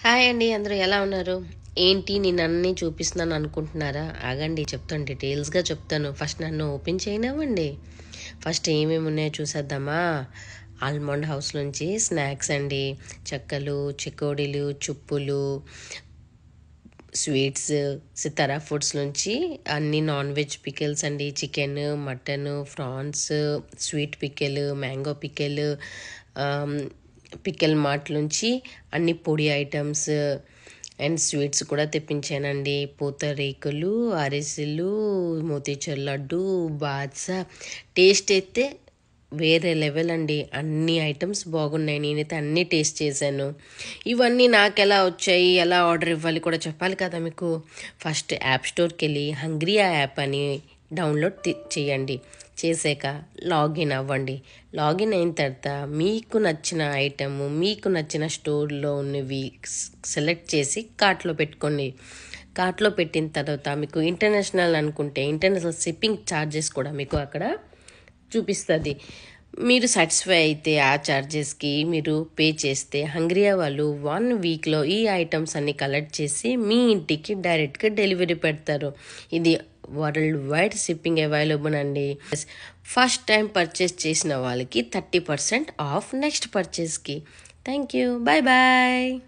hi అండి అందరూ ఎలా ఉన్నారు ఏంటి నేను అన్నీ చూపిస్తున్నాను అనుకుంటున్నారా ఆగండి చెప్తాను డీటెయిల్స్గా చెప్తాను ఫస్ట్ నన్ను ఓపెన్ చేయనివ్వండి ఫస్ట్ ఏమేమి ఉన్నాయో చూసేద్దామా ఆల్మండ్ హౌస్ నుంచి స్నాక్స్ అండి చెక్కలు చెకోడీలు చుప్పులు స్వీట్స్ సితారా ఫుడ్స్ నుంచి అన్ని నాన్ వెజ్ పికిల్స్ అండి chicken mutton prawns sweet pickle mango pickle pickle mart నుంచి అన్ని పొడి ఐటమ్స్ అండ్ స్వీట్స్ కూడా తెప్పించానండి పూతరేకులు అరిసెలు మోతీచూర్ లడ్డు బాద్షా టేస్ట్ అయితే వేరే లెవెల్ అండి అన్ని ఐటమ్స్ బాగున్నాయి నేనైతే అన్నీ టేస్ట్ చేశాను ఇవన్నీ నాకు ఎలా వచ్చాయి ఎలా ఆర్డర్ ఇవ్వాలి కూడా చెప్పాలి కదా మీకు ఫస్ట్ యాప్ స్టోర్కి వెళ్ళి హంగ్రియా యాప్ అని డౌన్లోడ్ తి- చేయండి చేసాక లాగిన్ అవ్వండి లాగిన్ అయిన తర్వాత మీకు నచ్చిన ఐటమ్ మీకు నచ్చిన స్టోర్లో ఉన్నవి సెలెక్ట్ చేసి కార్ట్లో పెట్టుకోండి కార్ట్లో పెట్టిన తర్వాత మీకు ఇంటర్నేషనల్ అనుకుంటే ఇంటర్నేషనల్ షిప్పింగ్ ఛార్జెస్ కూడా మీకు అక్కడ చూపిస్తుంది మీరు సాటిస్ఫై అయితే ఆ ఛార్జెస్కి మీరు పే చేస్తే హంగ్రియా వాళ్ళు వన్ వీక్లో ఈ ఐటమ్స్ అన్ని కలెక్ట్ చేసి మీ ఇంటికి డైరెక్ట్గా డెలివరీ పెడతారు ఇది వరల్డ్ వైడ్ షిప్పింగ్ అవైలబుల్ అండి ఫస్ట్ టైం పర్చేస్ చేసిన వాళ్ళకి థర్టీ పర్సెంట్ ఆఫ్ నెక్స్ట్ పర్చేస్కి థ్యాంక్ యూ బాయ్ బాయ్